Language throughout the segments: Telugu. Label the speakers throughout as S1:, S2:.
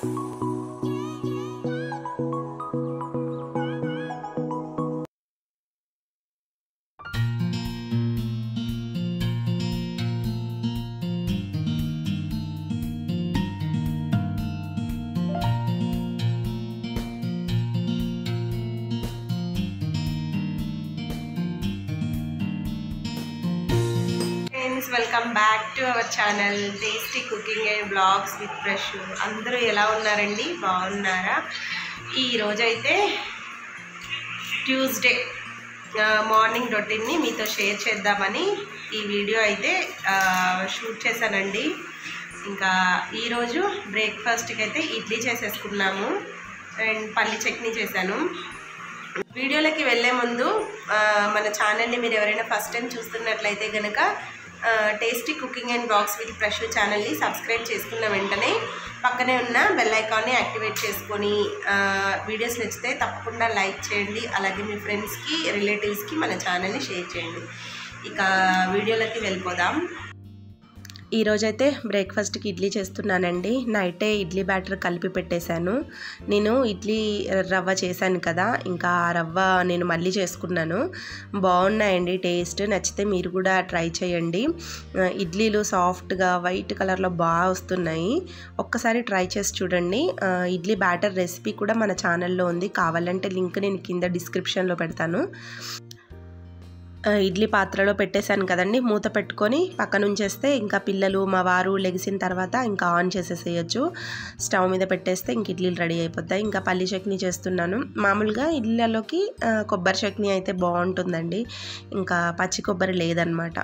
S1: friends welcome back to our channel tasty cooking and blogs with fresh అందరూ ఎలా ఉన్నారండి బాగున్నారా ఈ రోజైతే ట్యూస్డే మార్నింగ్ రొటీన్ని మీతో షేర్ చేద్దామని ఈ వీడియో అయితే ఆ, షూట్ చేశానండి ఇంకా ఈరోజు బ్రేక్ఫాస్ట్కి అయితే ఇడ్లీ చేసేసుకున్నాము అండ్ పల్లి చట్నీ చేశాను వీడియోలకి వెళ్ళే ముందు ఆ, మన ఛానల్ని మీరు ఎవరైనా ఫస్ట్ టైం చూస్తున్నట్లయితే కనుక tasty cooking and blogs with fresh ఛానల్ని సబ్స్క్రైబ్ చేసుకున్న వెంటనే పక్కనే ఉన్న బెల్ ఐకాన్ని యాక్టివేట్ చేసుకొని ఆ, వీడియోస్ నచ్చితే తప్పకుండా లైక్ చేయండి అలాగే మీ ఫ్రెండ్స్కి రిలేటివ్స్కి మన ఛానల్ని షేర్ చేయండి ఇక వీడియోలకి వెళ్ళిపోదాం ఈరోజైతే బ్రేక్ఫాస్ట్కి ఇడ్లీ చేస్తున్నానండి నైటే ఇడ్లీ బ్యాటర్ కలిపి పెట్టేశాను నేను ఇడ్లీ రవ్వ చేశాను కదా ఇంకా ఆ రవ్వ నేను మళ్ళీ చేసుకున్నాను బాగున్నాయండి టేస్ట్ నచ్చితే మీరు కూడా ట్రై చేయండి ఆ, ఇడ్లీలు సాఫ్ట్గా వైట్ కలర్లో బాగా వస్తున్నాయి ఒక్కసారి ట్రై చేసి చూడండి ఆ, ఇడ్లీ బ్యాటర్ రెసిపీ కూడా మన ఛానల్లో ఉంది కావాలంటే లింక్ నేను కింద డిస్క్రిప్షన్లో పెడతాను ఆ, ఇడ్లీ పాత్రలో పెట్టేశాను కదండి మూత పెట్టుకొని పక్కన ఉంచేస్తే ఇంకా పిల్లలు మా వారు లెగిసిన తర్వాత ఇంకా ఆన్ చేసేసేయచ్చు స్టవ్ మీద పెట్టేస్తే ఇంక ఇడ్లీలు రెడీ అయిపోతాయి ఇంకా పల్లి చట్నీ చేస్తున్నాను మామూలుగా ఇడ్లీలోకి ఆ, కొబ్బరి చట్నీ అయితే బాగుంటుందండి ఇంకా పచ్చి కొబ్బరి లేదనమాట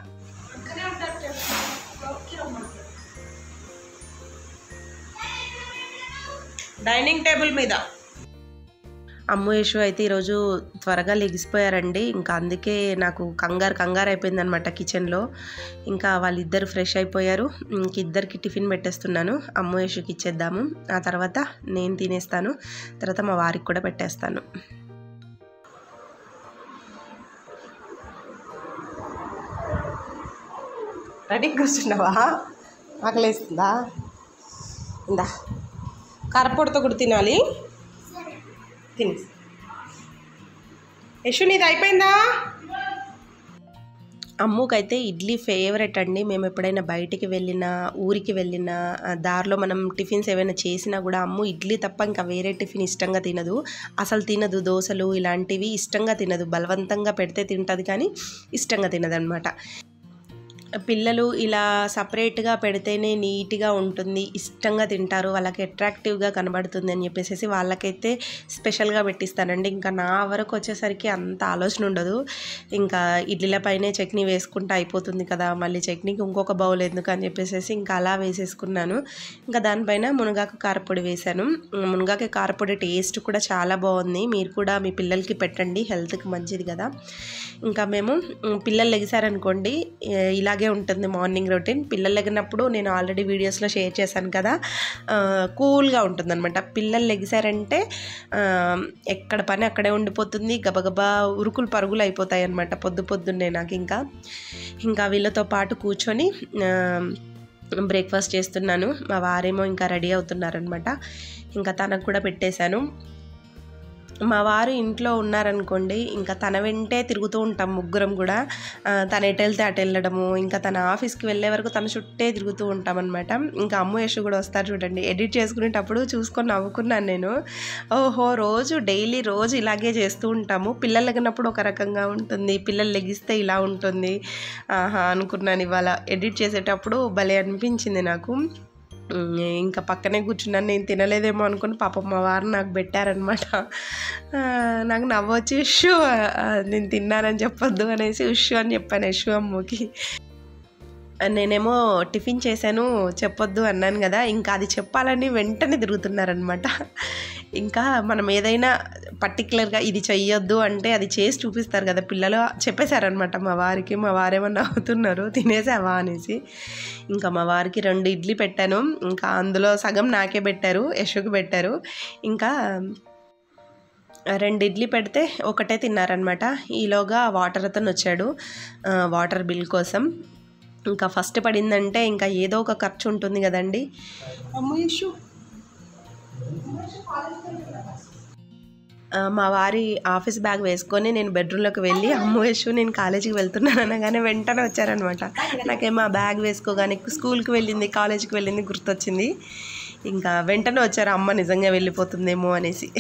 S1: డైనింగ్ టేబుల్ మీద అమ్ము యశు అయితే ఈరోజు త్వరగా లెగిసిపోయారండి ఇంకా అందుకే నాకు కంగారు కంగారు అయిపోయింది అనమాట కిచెన్లో ఇంకా వాళ్ళిద్దరు ఫ్రెష్ అయిపోయారు ఇంక ఇద్దరికి టిఫిన్ పెట్టేస్తున్నాను అమ్ము యశుకి ఇచ్చేద్దాము ఆ తర్వాత నేను తినేస్తాను తర్వాత మా వారికి కూడా పెట్టేస్తాను రెడీ కూర్చున్నావా ఆకలేస్తుందా ఇందా కారపొడితో కూడా తినాలి తిని యశు నీది అయిపోయిందా అమ్ముకైతే ఇడ్లీ ఫేవరెట్ అండి మేము ఎప్పుడైనా బయటికి వెళ్ళినా ఊరికి వెళ్ళినా ఆ, దారిలో మనం టిఫిన్స్ ఏమైనా చేసినా కూడా అమ్ము ఇడ్లీ తప్ప ఇంకా వేరే టిఫిన్ ఇష్టంగా తినదు అసలు తినదు దోశలు ఇలాంటివి ఇష్టంగా తినదు బలవంతంగా పెడితే తింటుంది కానీ ఇష్టంగా తినదనమాట పిల్లలు ఇలా సపరేట్గా పెడితేనే నీట్గా ఉంటుంది ఇష్టంగా తింటారు వాళ్ళకి అట్రాక్టివ్గా కనబడుతుంది అని చెప్పేసి వాళ్ళకైతే స్పెషల్గా పెట్టిస్తానండి ఇంకా నా వరకు వచ్చేసరికి అంత ఆలోచన ఉండదు ఇంకా ఇడ్లీల పైనే చట్నీ వేసుకుంటే అయిపోతుంది కదా మళ్ళీ చట్నీకి ఇంకొక బౌల్ ఎందుకు అని చెప్పేసి ఇంకా అలా వేసేసుకున్నాను ఇంకా దానిపైన మునగాకు కారపొడి వేశాను మునగాకు కారపొడి టేస్ట్ కూడా చాలా బాగుంది మీరు కూడా మీ పిల్లలకి పెట్టండి హెల్త్కి మంచిది కదా ఇంకా మేము ఉమ్, పిల్లలు లెగిసారనుకోండి ఏ, ఇలాగే ఉంటుంది మార్నింగ్ రొటీన్ పిల్లలు లెగినప్పుడు నేను ఆల్రెడీ వీడియోస్లో షేర్ చేశాను కదా కూల్గా ఉంటుంది అనమాట పిల్లలు లెగిసారంటే ఆ, ఎక్కడ పని అక్కడే ఉండిపోతుంది గబగబా ఉరుకులు పరుగులు అయిపోతాయి అనమాట పొద్దు పొద్దున్నే నాకు ఇంకా ఇంకా వీళ్ళతో పాటు కూర్చొని ఆ, బ్రేక్ఫాస్ట్ చేస్తున్నాను మా వారేమో ఇంకా రెడీ అవుతున్నారనమాట ఇంకా తనకు కూడా పెట్టేశాను మా వారు ఇంట్లో ఉన్నారనుకోండి ఇంకా తన వెంటే తిరుగుతూ ఉంటాం ముగ్గురం కూడా ఆ, తను ఎటు వెళ్తే అటు వెళ్ళడము ఇంకా తన ఆఫీస్కి వెళ్ళే వరకు తన చుట్టే తిరుగుతూ ఉంటాం అనమాట ఇంకా అమ్ము యశు కూడా వస్తారు చూడండి ఎడిట్ చేసుకునేటప్పుడు చూసుకొని నవ్వుకున్నాను నేను ఓహో రోజు డైలీ రోజు ఇలాగే చేస్తూ ఉంటాము పిల్లలు లెగినప్పుడు ఒక రకంగా ఉంటుంది పిల్లలు లెగిస్తే ఇలా ఉంటుంది ఆహా అనుకున్నాను ఇవాళ ఎడిట్ చేసేటప్పుడు భలే అనిపించింది నాకు ఉమ్, ఇంకా పక్కనే కూర్చున్నాను నేను తినలేదేమో అనుకుని పాపం మా వారు నాకు పెట్టారనమాట నాకు నవ్వొచ్చి ఇష్యూ నేను తిన్నానని చెప్పొద్దు అనేసి ఇష్యూ అని చెప్పాను ఇష్యూ అమ్మకి నేనేమో టిఫిన్ చేశాను చెప్పొద్దు అన్నాను కదా ఇంకా అది చెప్పాలని వెంటనే తిరుగుతున్నారనమాట ఇంకా మనం ఏదైనా పర్టికులర్గా ఇది చెయ్యొద్దు అంటే అది చేసి చూపిస్తారు కదా పిల్లలు చెప్పేశారనమాట మా వారికి మా వారేమన్నా అవుతున్నారు తినేసావా అనేసి ఇంకా మా వారికి రెండు ఇడ్లీ పెట్టాను ఇంకా అందులో సగం నాకే పెట్టారు యశుకి పెట్టారు ఇంకా రెండు ఇడ్లీ పెడితే ఒకటే తిన్నారనమాట ఈలోగా వాటర్ అతను వచ్చాడు ఆ, వాటర్ బిల్ కోసం ఇంకా ఫస్ట్ పడిందంటే ఇంకా ఏదో ఒక ఖర్చు ఉంటుంది కదండి అమ్మ ఇష్యూ ఆ, మా వారి ఆఫీస్ బ్యాగ్ వేసుకొని నేను బెడ్రూమ్లోకి వెళ్ళి అమ్మ యశు నేను కాలేజీకి వెళ్తున్నాను అనగానే వెంటనే వచ్చారనమాట నాకేమో ఆ బ్యాగ్ వేసుకోగానే స్కూల్కి వెళ్ళింది కాలేజీకి వెళ్ళింది గుర్తొచ్చింది ఇంకా వెంటనే వచ్చారు అమ్మ నిజంగా వెళ్ళిపోతుందేమో అనేసి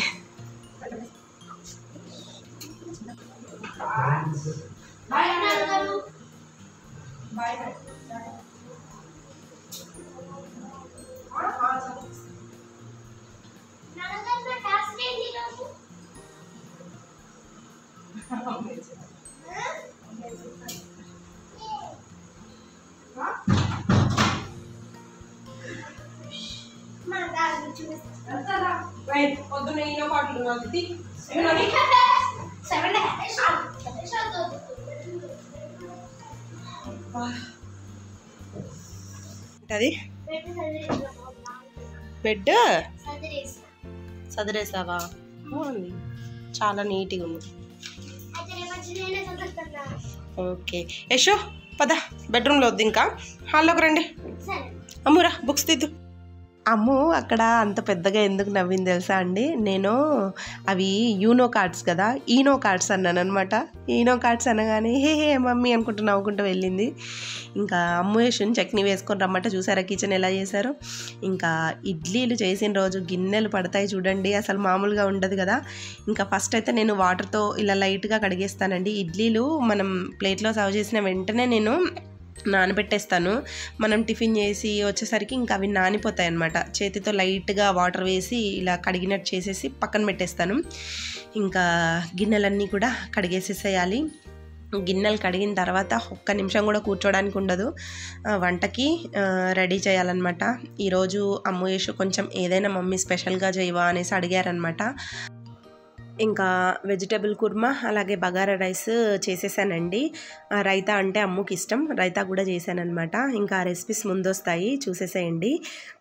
S1: పొద్దున్న ఈయన పాటలు అది బెడ్ సదిరేసావా బాగుంది చాలా నీట్గా ఉంది ఓకే యశో పద బెడ్రూమ్లో వద్దు ఇంకా హాల్లోకి రండి అమ్మురా బుక్స్ తీద్దు అమ్ము అక్కడ అంత పెద్దగా ఎందుకు నవ్వింది తెలుసా అండి నేను అవి యూనో కార్డ్స్ కదా ఈనో కార్డ్స్ అన్నాను అనమాట ఈనో కార్డ్స్ అనగానే హే హే మమ్మీ అనుకుంటూ నవ్వుకుంటూ వెళ్ళింది ఇంకా అమ్ము వేసుని చట్నీ వేసుకొని రమ్మంటే చూసారా కిచెన్ ఎలా చేశారు ఇంకా ఇడ్లీలు చేసిన రోజు గిన్నెలు పడతాయి చూడండి అసలు మామూలుగా ఉండదు కదా ఇంకా ఫస్ట్ అయితే నేను వాటర్తో ఇలా లైట్గా కడిగేస్తానండి ఇడ్లీలు మనం ప్లేట్లో సర్వ్ చేసిన వెంటనే నేను నానబెట్టేస్తాను మనం టిఫిన్ చేసి వచ్చేసరికి ఇంకా అవి నానిపోతాయి అన్నమాట చేతితో లైట్గా వాటర్ వేసి ఇలా కడిగినట్టు చేసేసి పక్కన పెట్టేస్తాను ఇంకా గిన్నెలన్నీ కూడా కడిగేసేసేయాలి గిన్నెలు కడిగిన తర్వాత ఒక్క నిమిషం కూడా కూర్చోడానికి ఉండదు ఆ, వంటకి ఆ, రెడీ చేయాలన్నమాట ఈరోజు అమ్మేషు కొంచెం ఏదైనా మమ్మీ స్పెషల్గా చేయవా అనేసి అడిగారనమాట ఇంకా వెజిటబుల్ కుర్మా అలాగే బగారా రైస్ చేసేసానండి ఆ, రైతా అంటే అమ్ముకి ఇష్టం రైతా కూడా చేశానమాట ఇంకా ఆ రెసిపీస్ ముందొస్తాయి చూసేసేయండి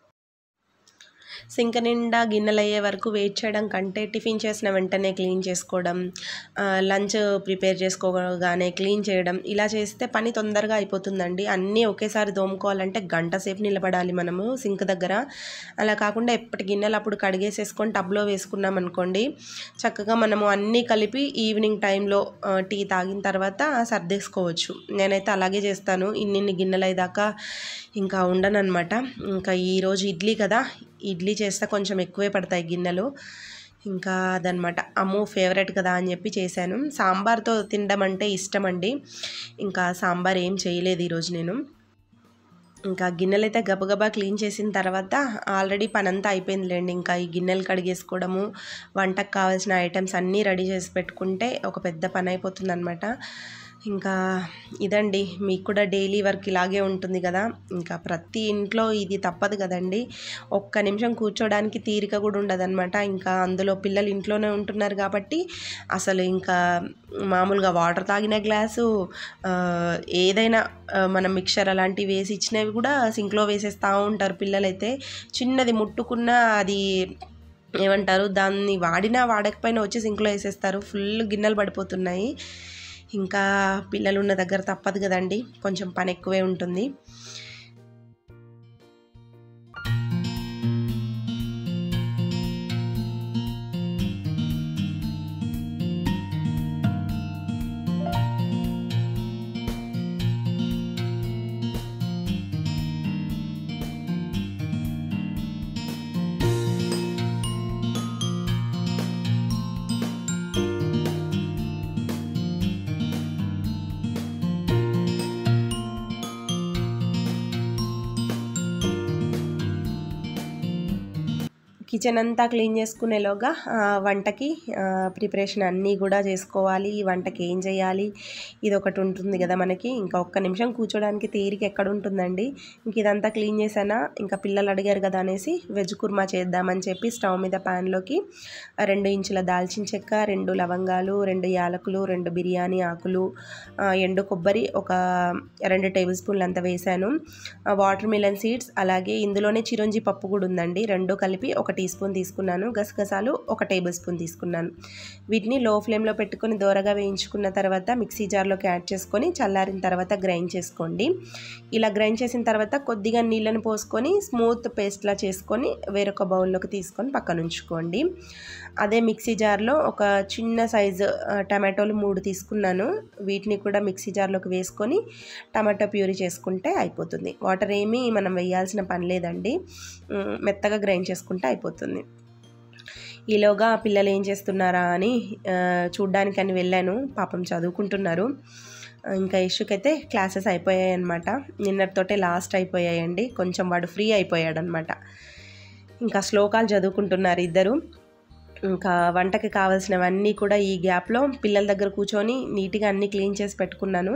S1: సింక్ నిండా గిన్నెలు అయ్యే వరకు వెయిట్ చేయడం కంటే టిఫిన్ చేసిన వెంటనే క్లీన్ చేసుకోవడం ఆ, లంచ్ ప్రిపేర్ చేసుకోగానే క్లీన్ చేయడం ఇలా చేస్తే పని తొందరగా అయిపోతుందండి అన్నీ ఒకేసారి తోముకోవాలంటే గంట సేపు నిలబడాలి మనము సింక్ దగ్గర అలా కాకుండా ఎప్పటి గిన్నెలు అప్పుడు కడిగేసేసుకొని టబ్లో వేసుకున్నాం అనుకోండి చక్కగా మనము అన్నీ కలిపి ఈవినింగ్ టైంలో ఆ, టీ తాగిన తర్వాత సర్దేసుకోవచ్చు నేనైతే అలాగే చేస్తాను ఇన్నిన్ని గిన్నెలు అయ్యాక ఇంకా ఉండను అనమాట ఇంకా ఈరోజు ఇడ్లీ కదా ఇడ్లీ చేస్తే కొంచెం ఎక్కువే పడతాయి గిన్నెలు ఇంకా అదనమాట అమ్ము ఫేవరెట్ కదా అని చెప్పి చేశాను సాంబార్తో తినడం అంటే ఇష్టం అండి ఇంకా సాంబార్ ఏం చేయలేదు ఈరోజు నేను ఇంకా గిన్నెలు అయితే గబగబా క్లీన్ చేసిన తర్వాత ఆల్రెడీ పని అంతా అయిపోయిందిలేండి ఇంకా ఈ గిన్నెలు కడిగేసుకోవడము వంటకు కావాల్సిన ఐటమ్స్ అన్నీ రెడీ చేసి పెట్టుకుంటే ఒక పెద్ద పని అయిపోతుంది అనమాట ఇంకా ఇదండి మీకు కూడా డైలీ వర్క్ ఇలాగే ఉంటుంది కదా ఇంకా ప్రతి ఇంట్లో ఇది తప్పదు కదండి ఒక్క నిమిషం కూర్చోడానికి తీరిక కూడా ఉండదన్నమాట ఇంకా అందులో పిల్లలు ఇంట్లోనే ఉంటున్నారు కాబట్టి అసలు ఇంకా మామూలుగా వాటర్ తాగిన గ్లాసు ఆ, ఏదైనా ఆ, మనం మిక్చర్ అలాంటివి వేసి ఇచ్చినవి కూడా సింక్లో వేసేస్తూ ఉంటారు పిల్లలైతే చిన్నది ముట్టుకున్న అది ఏమంటారు దాన్ని వాడినా వాడకపోయినా వచ్చి సింక్లో వేసేస్తారు ఫుల్ గిన్నెలు పడిపోతున్నాయి ఇంకా పిల్లలు ఉన్న దగ్గర తప్పదు కదండి కొంచెం పని ఎక్కువే ఉంటుంది కిచెన్ అంతా క్లీన్ చేసుకునేలోగా ఆ, వంటకి ప్రిపరేషన్ అన్నీ కూడా చేసుకోవాలి ఈ వంటకి ఏం చేయాలి ఇది ఒకటి ఉంటుంది కదా మనకి ఇంకా ఒక్క నిమిషం కూర్చోడానికి తీరిక ఎక్కడ ఉంటుందండి ఇంక ఇదంతా క్లీన్ చేసానా ఇంకా పిల్లలు అడిగారు కదా అనేసి వెజ్ కుర్మా చేద్దామని చెప్పి స్టవ్ మీద ప్యాన్లోకి రెండు ఇంచుల దాల్చిన చెక్క రెండు లవంగాలు రెండు యాలకులు రెండు బిర్యానీ ఆకులు ఆ, ఎండు కొబ్బరి ఒక రెండు టేబుల్ స్పూన్లు అంత వేసాను వాటర్ మిలన్ సీడ్స్ అలాగే ఇందులోనే చిరంజి పప్పు కూడా ఉందండి రెండు కలిపి ఒక టీ స్పూన్ తీసుకున్నాను గసగసాలు ఒక టేబుల్ స్పూన్ తీసుకున్నాను వీటిని లో ఫ్లేమ్లో పెట్టుకొని దోరగా వేయించుకున్న తర్వాత మిక్సీ జార్లోకి యాడ్ చేసుకొని చల్లారిన తర్వాత గ్రైండ్ చేసుకోండి ఇలా గ్రైండ్ చేసిన తర్వాత కొద్దిగా నీళ్ళని పోసుకొని స్మూత్ పేస్ట్లా చేసుకొని వేరొక బౌల్లోకి తీసుకొని పక్కన ఉంచుకోండి అదే మిక్సీ జార్లో ఒక చిన్న సైజు ఆ, టమాటోలు మూడు తీసుకున్నాను వీటిని కూడా మిక్సీ జార్లోకి వేసుకొని టమాటో ప్యూరీ చేసుకుంటే అయిపోతుంది వాటర్ ఏమీ మనం వేయాల్సిన పని లేదండి ఉమ్, మెత్తగా గ్రైండ్ చేసుకుంటే అయిపోతుంది ఈలోగా పిల్లలు ఏం చేస్తున్నారా అని ఆ, చూడ్డానికని వెళ్ళాను పాపం చదువుకుంటున్నారు ఇంకా ఇష్యూకైతే క్లాసెస్ అయిపోయాయి అనమాట నిన్నటితోటే లాస్ట్ అయిపోయాయండి కొంచెం వాడు ఫ్రీ అయిపోయాడు అనమాట ఇంకా శ్లోకాలు చదువుకుంటున్నారు ఇద్దరు ఇంకా వంటకి కావాల్సినవన్నీ కూడా ఈ గ్యాప్లో పిల్లల దగ్గర కూర్చొని నీట్గా అన్నీ క్లీన్ చేసి పెట్టుకున్నాను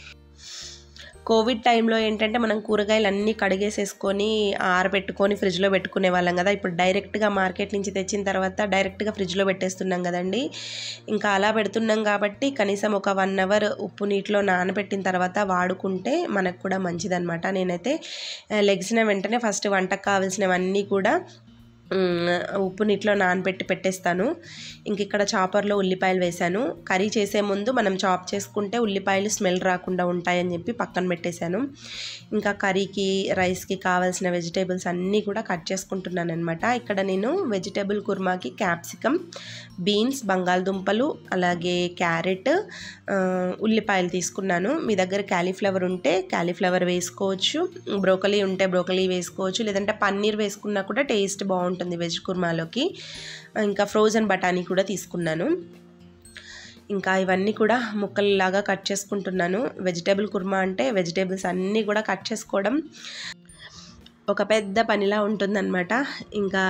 S1: కోవిడ్ టైంలో ఏంటంటే మనం కూరగాయలు అన్నీ కడిగేసేసుకొని ఆరబెట్టుకొని ఫ్రిడ్జ్లో పెట్టుకునే వాళ్ళం కదా ఇప్పుడు డైరెక్ట్గా మార్కెట్ నుంచి తెచ్చిన తర్వాత డైరెక్ట్గా ఫ్రిడ్జ్లో పెట్టేస్తున్నాం కదండి ఇంకా అలా పెడుతున్నాం కాబట్టి కనీసం ఒక వన్ అవర్ ఉప్పు నీటిలో నానబెట్టిన తర్వాత వాడుకుంటే మనకు కూడా మంచిదన్నమాట నేనైతే ఆ, లెగ్సిన వెంటనే ఫస్ట్ వంటకు కావాల్సినవన్నీ కూడా మ్, ఉప్పు నీటిలో నానబెట్టి పెట్టేస్తాను ఇంక ఇక్కడ చాపర్లో ఉల్లిపాయలు వేశాను కర్రీ చేసే ముందు మనం చాప్ చేసుకుంటే ఉల్లిపాయలు స్మెల్ రాకుండా ఉంటాయని చెప్పి పక్కన పెట్టేశాను ఇంకా కర్రీకి రైస్కి కావాల్సిన వెజిటేబుల్స్ అన్నీ కూడా కట్ చేసుకుంటున్నాను అనమాట ఇక్కడ నేను వెజిటేబుల్ కుర్మాకి క్యాప్సికమ్ బీన్స్ బంగాళదుంపలు అలాగే క్యారెట్ ఆ, ఉల్లిపాయలు తీసుకున్నాను మీ దగ్గర క్యాలీఫ్లవర్ ఉంటే క్యాలీఫ్లవర్ వేసుకోవచ్చు బ్రోకలీ ఉంటే బ్రోకలీ వేసుకోవచ్చు లేదంటే పన్నీర్ వేసుకున్నా కూడా టేస్ట్ బాగుంటుంది వెజ్ కుర్మాలోకి ఇంకా ఫ్రోజన్ బఠానీ కూడా తీసుకున్నాను ఇంకా ఇవన్నీ కూడా ముక్కల్లాగా కట్ చేసుకుంటున్నాను వెజిటేబుల్ కుర్మా అంటే వెజిటేబుల్స్ అన్నీ కూడా కట్ చేసుకోవడం ఒక పెద్ద పనిలా ఉంటుందన్నమాట ఇంకా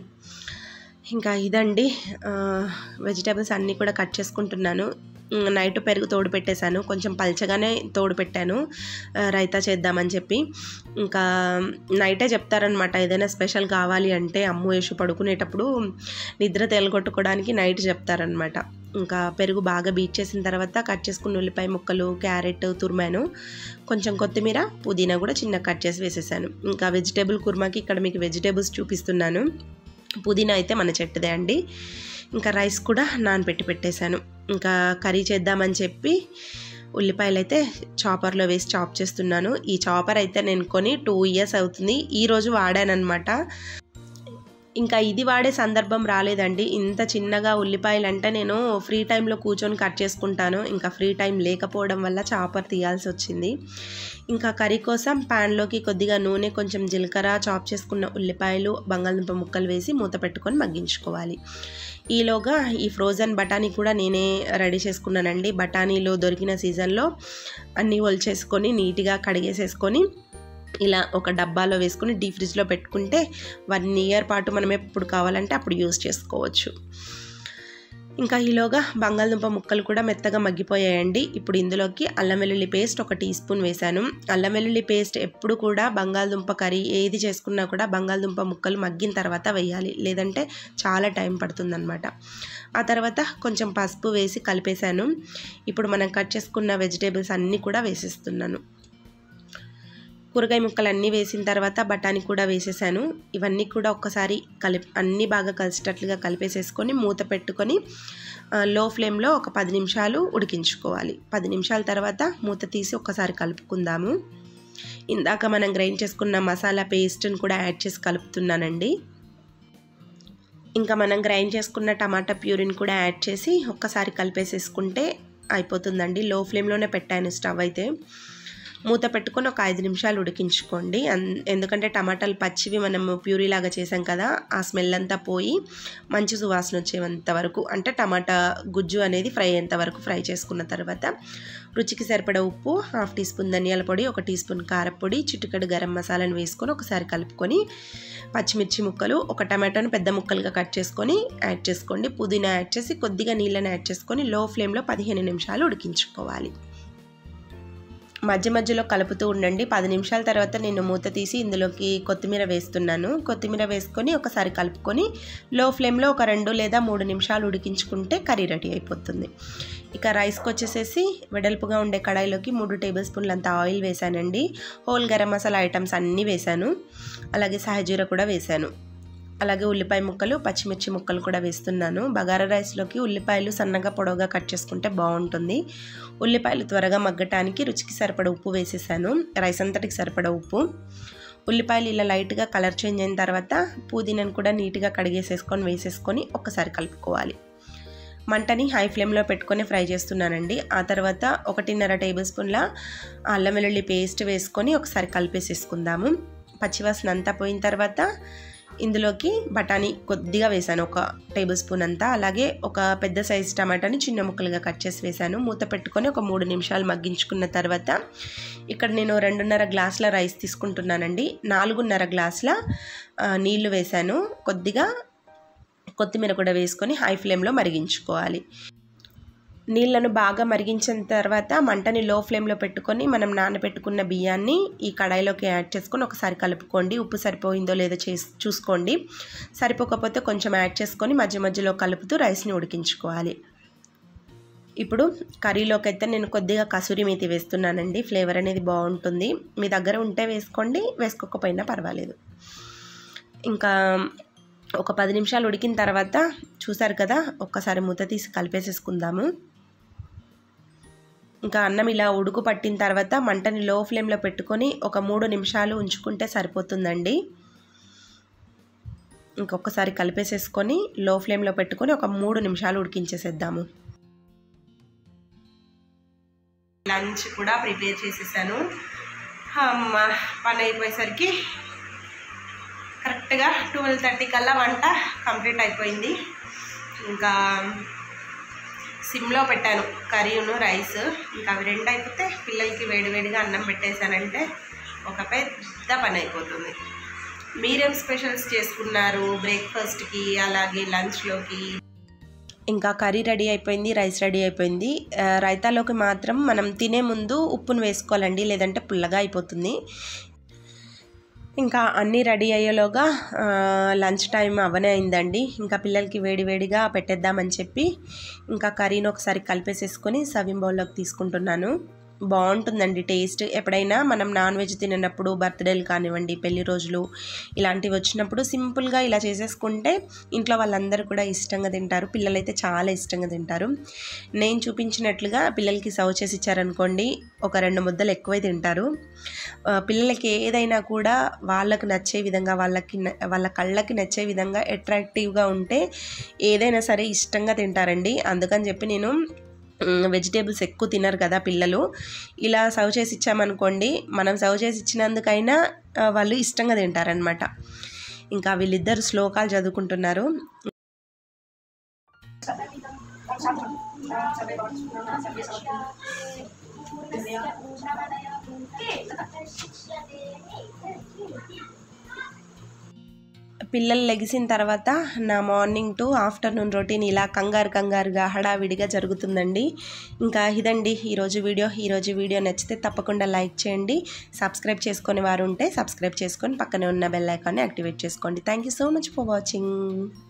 S1: ఇంకా ఇదండి వెజిటేబుల్స్ అన్నీ కూడా కట్ చేసుకుంటున్నాను ఉమ్, నైట్ పెరుగు తోడు పెట్టేశాను కొంచెం పల్చగానే తోడు పెట్టాను ఆ, రైతా చేద్దామని చెప్పి ఇంకా నైటే చెప్తారనమాట ఏదైనా స్పెషల్ కావాలి అంటే అమ్ము వేసి పడుకునేటప్పుడు నిద్ర తేలగొట్టుకోవడానికి నైట్ చెప్తారనమాట ఇంకా పెరుగు బాగా బీట్ చేసిన తర్వాత కట్ చేసుకున్న ఉల్లిపాయ ముక్కలు క్యారెట్ తురిమాను కొంచెం కొత్తిమీర పుదీనా కూడా చిన్న కట్ చేసి వేసేసాను ఇంకా వెజిటేబుల్ కుర్మాకి ఇక్కడ మీకు వెజిటేబుల్స్ చూపిస్తున్నాను పుదీనా అయితే మన చెట్టుదే అండి ఇంకా రైస్ కూడా నానబెట్టి పెట్టేశాను ఇంకా కర్రీ చేద్దామని చెప్పి ఉల్లిపాయలు అయితే చాపర్లో వేసి చాప్ చేస్తున్నాను ఈ చాపర్ అయితే నేను కొని టూ ఇయర్స్ అవుతుంది ఈరోజు వాడానమాట ఇంకా ఇది వాడే సందర్భం రాలేదండి ఇంత చిన్నగా ఉల్లిపాయలు అంటే నేను ఫ్రీ టైంలో కూర్చొని కట్ చేసుకుంటాను ఇంకా ఫ్రీ టైం లేకపోవడం వల్ల చాపర్ తీయాల్సి వచ్చింది ఇంకా కర్రీ కోసం ప్యాన్లోకి కొద్దిగా నూనె కొంచెం జీలకర్ర చాప్ చేసుకున్న ఉల్లిపాయలు బంగాళదుంప ముక్కలు వేసి మూత పెట్టుకొని మగ్గించుకోవాలి ఈలోగా ఈ ఫ్రోజన్ బఠానీ కూడా నేనే రెడీ చేసుకున్నానండి బఠానీలు దొరికిన సీజన్లో అన్నీ ఒలిచేసుకొని నీట్గా కడిగేసేసుకొని ఇలా ఒక డబ్బాలో వేసుకొని డీ ఫ్రిడ్జ్లో పెట్టుకుంటే వన్ ఇయర్ పాటు మనం ఎప్పుడు కావాలంటే అప్పుడు యూస్ చేసుకోవచ్చు ఇంకా ఈలోగా బంగాళదుంప ముక్కలు కూడా మెత్తగా మగ్గిపోయాయండి ఇప్పుడు ఇందులోకి అల్లం వెల్లుల్లి పేస్ట్ ఒక టీ స్పూన్ వేశాను అల్లం వెల్లుల్లి పేస్ట్ ఎప్పుడు కూడా బంగాళదుంప కర్రీ ఏది చేసుకున్నా కూడా బంగాళదుంప ముక్కలు మగ్గిన తర్వాత వేయాలి లేదంటే చాలా టైం పడుతుందన్నమాట ఆ తర్వాత కొంచెం పసుపు వేసి కలిపేశాను ఇప్పుడు మనం కట్ చేసుకున్న వెజిటేబుల్స్ అన్నీ కూడా వేసేస్తున్నాను కూరగాయ ముక్కలు అన్నీ వేసిన తర్వాత బఠానీ కూడా వేసేసాను ఇవన్నీ కూడా ఒక్కసారి కలిపి అన్నీ బాగా కలిసేటట్లుగా కలిపేసేసుకొని మూత పెట్టుకొని ఆ, లో ఫ్లేమ్లో ఒక పది నిమిషాలు ఉడికించుకోవాలి పది నిమిషాల తర్వాత మూత తీసి ఒక్కసారి కలుపుకుందాము ఇందాక మనం గ్రైండ్ చేసుకున్న మసాలా పేస్ట్ని కూడా యాడ్ చేసి కలుపుతున్నానండి ఇంకా మనం గ్రైండ్ చేసుకున్న టమాటా ప్యూరిని కూడా యాడ్ చేసి ఒక్కసారి కలిపేసేసుకుంటే అయిపోతుందండి లో ఫ్లేమ్లోనే పెట్టాను స్టవ్ అయితే మూత పెట్టుకొని ఒక ఐదు నిమిషాలు ఉడికించుకోండి అన్- ఎందుకంటే టమాటాలు పచ్చివి మనము ప్యూరీ లాగా చేసాం కదా ఆ స్మెల్ అంతా పోయి మంచి సువాసన వచ్చేంత వరకు అంటే టమాటా గుజ్జు అనేది ఫ్రై అయ్యేంత వరకు ఫ్రై చేసుకున్న తర్వాత రుచికి సరిపడ ఉప్పు హాఫ్ టీ స్పూన్ ధనియాల పొడి ఒక టీ స్పూన్ కారపొడి చిటికెడు గరం మసాలాను వేసుకొని ఒకసారి కలుపుకొని పచ్చిమిర్చి ముక్కలు ఒక టమాటోని పెద్ద ముక్కలుగా కట్ చేసుకొని యాడ్ చేసుకోండి పుదీనా యాడ్ చేసి కొద్దిగా నీళ్ళని యాడ్ చేసుకొని లో ఫ్లేమ్లో పదిహేను నిమిషాలు ఉడికించుకోవాలి మధ్య మధ్యలో కలుపుతూ ఉండండి పది నిమిషాల తర్వాత నేను మూత తీసి ఇందులోకి కొత్తిమీర వేస్తున్నాను కొత్తిమీర వేసుకొని ఒకసారి కలుపుకొని లో ఫ్లేమ్లో ఒక రెండు లేదా మూడు నిమిషాలు ఉడికించుకుంటే కర్రీ రెడీ అయిపోతుంది ఇక రైస్కి వచ్చేసేసి వెడల్పుగా ఉండే కడాయిలోకి మూడు టేబుల్ స్పూన్లంత ఆయిల్ వేసానండి హోల్ గరం మసాలా ఐటమ్స్ అన్నీ వేసాను అలాగే సహజీర కూడా వేసాను అలాగే ఉల్లిపాయ ముక్కలు పచ్చిమిర్చి ముక్కలు కూడా వేస్తున్నాను బగారా రైస్లోకి ఉల్లిపాయలు సన్నగా పొడవుగా కట్ చేసుకుంటే బాగుంటుంది ఉల్లిపాయలు త్వరగా మగ్గటానికి రుచికి సరిపడ ఉప్పు వేసేసాను రైస్ అంతటికి సరిపడ ఉప్పు ఉల్లిపాయలు ఇలా లైట్గా కలర్ చేంజ్ అయిన తర్వాత పుదీనాను కూడా నీట్గా కడిగేసేసుకొని వేసేసుకొని ఒక్కసారి కలుపుకోవాలి మంటని హై ఫ్లేమ్లో పెట్టుకొని ఫ్రై చేస్తున్నానండి ఆ తర్వాత ఒకటిన్నర టేబుల్ స్పూన్ల అల్లం వెల్లుల్లి పేస్ట్ వేసుకొని ఒకసారి కలిపేసేసుకుందాము పచ్చివాసన అంతా పోయిన తర్వాత ఇందులోకి బఠానీ కొద్దిగా వేసాను ఒక టేబుల్ స్పూన్ అంతా అలాగే ఒక పెద్ద సైజు టమాటాని చిన్న ముక్కలుగా కట్ చేసి వేసాను మూత పెట్టుకొని ఒక మూడు నిమిషాలు మగ్గించుకున్న తర్వాత ఇక్కడ నేను రెండున్నర గ్లాసుల రైస్ తీసుకుంటున్నానండి నాలుగున్నర గ్లాసుల నీళ్లు వేసాను కొద్దిగా కొత్తిమీర కూడా వేసుకొని హై ఫ్లేమ్లో మరిగించుకోవాలి నీళ్ళను బాగా మరిగించిన తర్వాత మంటని లో ఫ్లేమ్లో పెట్టుకొని మనం నానబెట్టుకున్న బియ్యాన్ని ఈ కడాయిలోకి యాడ్ చేసుకొని ఒకసారి కలుపుకోండి ఉప్పు సరిపోయిందో లేదో చేసి చూసుకోండి సరిపోకపోతే కొంచెం యాడ్ చేసుకొని మధ్య మధ్యలో కలుపుతూ రైస్ని ఉడికించుకోవాలి ఇప్పుడు కర్రీలోకి అయితే నేను కొద్దిగా కసూరి మేతి వేస్తున్నానండి ఫ్లేవర్ అనేది బాగుంటుంది మీ దగ్గర ఉంటే వేసుకోండి వేసుకోకపోయినా పర్వాలేదు ఇంకా ఒక పది నిమిషాలు ఉడికిన తర్వాత చూసారు కదా ఒక్కసారి మూత తీసి కలిపేసేసుకుందాము ఇంకా అన్నం ఇలా ఉడుకు పట్టిన తర్వాత మంటని లో ఫ్లేమ్లో పెట్టుకొని ఒక మూడు నిమిషాలు ఉంచుకుంటే సరిపోతుందండి ఇంకొకసారి కలిపేసేసుకొని లో ఫ్లేమ్లో పెట్టుకొని ఒక మూడు నిమిషాలు ఉడికించేసేద్దాము లంచ్ కూడా ప్రిపేర్ చేసేసాను అమ్మ పని అయిపోయేసరికి కరెక్ట్గా ట్వెల్వ్ థర్టీ కల్లా వంట కంప్లీట్ అయిపోయింది ఇంకా సిమ్లో పెట్టాను కర్రీను రైస్ ఇంకా అవి రెండు అయిపోతే పిల్లలకి వేడివేడిగా అన్నం పెట్టేశానంటే ఒక పెద్ద పని అయిపోతుంది మీరేం స్పెషల్స్ చేసుకున్నారు బ్రేక్ఫాస్ట్కి అలాగే లంచ్లోకి ఇంకా కర్రీ రెడీ అయిపోయింది రైస్ రెడీ అయిపోయింది రైతాలోకి మాత్రం మనం తినే ముందు ఉప్పును వేసుకోవాలండి లేదంటే పుల్లగా అయిపోతుంది ఇంకా అన్నీ రెడీ అయ్యేలోగా లంచ్ టైం అవనే అయిందండి ఇంకా పిల్లలకి వేడి వేడిగా పెట్టేద్దామని చెప్పి ఇంకా కర్రీని ఒకసారి కలిపేసేసుకొని సవింగ్ బౌల్లోకి తీసుకుంటున్నాను బాగుంటుందండి టేస్ట్ ఎప్పుడైనా మనం నాన్ వెజ్ తినప్పుడు బర్త్డేలు కానివ్వండి పెళ్లి రోజులు ఇలాంటివి వచ్చినప్పుడు సింపుల్గా ఇలా చేసేసుకుంటే ఇంట్లో వాళ్ళందరూ కూడా ఇష్టంగా తింటారు పిల్లలైతే చాలా ఇష్టంగా తింటారు నేను చూపించినట్లుగా పిల్లలకి సర్వ్ చేసి ఇచ్చారనుకోండి ఒక రెండు ముద్దలు ఎక్కువే తింటారు పిల్లలకి ఏదైనా కూడా వాళ్ళకు నచ్చే విధంగా వాళ్ళకి వాళ్ళ కళ్ళకి నచ్చే విధంగా అట్రాక్టివ్గా ఉంటే ఏదైనా సరే ఇష్టంగా తింటారండి అందుకని చెప్పి నేను వెజిటేబుల్స్ ఎక్కువ తినరు కదా పిల్లలు ఇలా సర్వ్ చేసి ఇచ్చామనుకోండి మనం సర్వ్ చేసి ఇచ్చినందుకైనా వాళ్ళు ఇష్టంగా తింటారనమాట ఇంకా వీళ్ళిద్దరు శ్లోకాలు చదువుకుంటున్నారు పిల్లలు లెగిసిన తర్వాత నా మార్నింగ్ టు ఆఫ్టర్నూన్ రొటీన్ ఇలా కంగారు కంగారుగా హడావిడిగా జరుగుతుందండి ఇంకా ఇదండి ఈరోజు వీడియో ఈరోజు వీడియో నచ్చితే తప్పకుండా లైక్ చేయండి సబ్స్క్రైబ్ చేసుకునే వారు ఉంటే సబ్స్క్రైబ్ చేసుకొని పక్కనే ఉన్న బెల్ ఐకాన్ని యాక్టివేట్ చేసుకోండి thank you so much for watching